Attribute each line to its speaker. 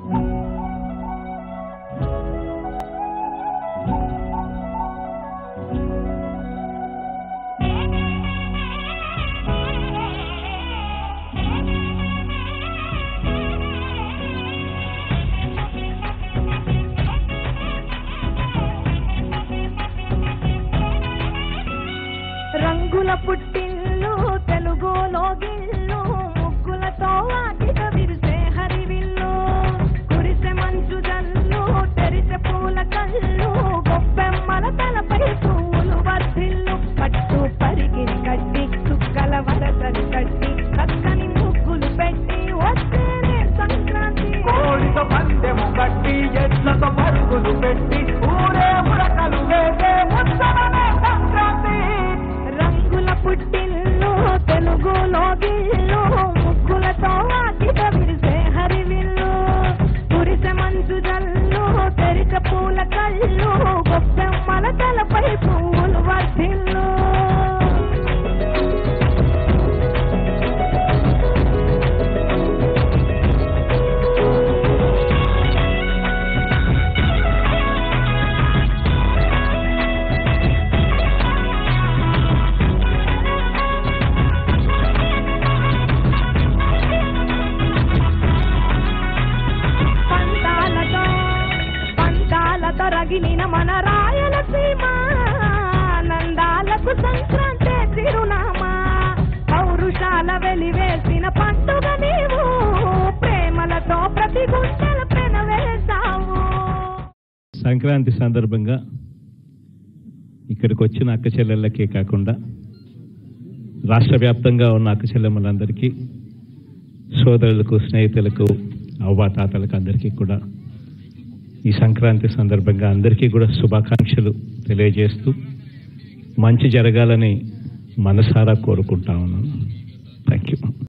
Speaker 1: రంగుల పుట్టిల్లు తెలుగులో గిల్లు ముగ్గులతో వాకిట విరిసే హరివిల్లు కురిసె మంచు జల్లు తెరిసె పూల కళ్ళు గొప్పెమ్మల తలపై పూలు వర్ధిల్లు పట్టు పరిగిరి కట్టి చుక్కల వరసలు కట్టి చక్కని ముగ్గులు పెట్టి వచ్చేనే సంక్రాంతి
Speaker 2: కోడితో పందెము కట్టి ఎట్లతో పరుగులు పెట్టి ఊరే మురకలు వేసే ఉత్సవమే సంక్రాంతి
Speaker 1: రంగుల పుట్టిల్లు తెలుగులో గిల్లు ముగ్గులతో వాకిట విరిసే హరివిల్లు కురిసె మంచు జల్లు తెరిక పూల కళ్ళు గొప్పెమ్మల తలపై పువ్వులు వర్ధిల్లు పంతాలతో పంతాలతో రగిలిన మన రాయలసీమ నందాలకు సంక్రాంతి చిరునామా పౌరుషాల వెలివేసిన పండుగ నీవు ప్రేమలతో ప్రతి గుండెల పెనవేశావు
Speaker 3: సంక్రాంతి సందర్భంగా ఇక్కడికి వచ్చిన అక్క చెల్లెళ్ళకే కాకుండా రాష్ట్ర వ్యాప్తంగా ఉన్న అక్క చెల్లెమ్మలందరికీ సోదరులకు స్నేహితులకు అవ్వాతాతలకు అందరికీ కూడా ఈ సంక్రాంతి సందర్భంగా అందరికీ కూడా శుభాకాంక్షలు తెలియజేస్తూ మంచి జరగాలని మనసారా కోరుకుంటా ఉన్నాను థ్యాంక్ యూ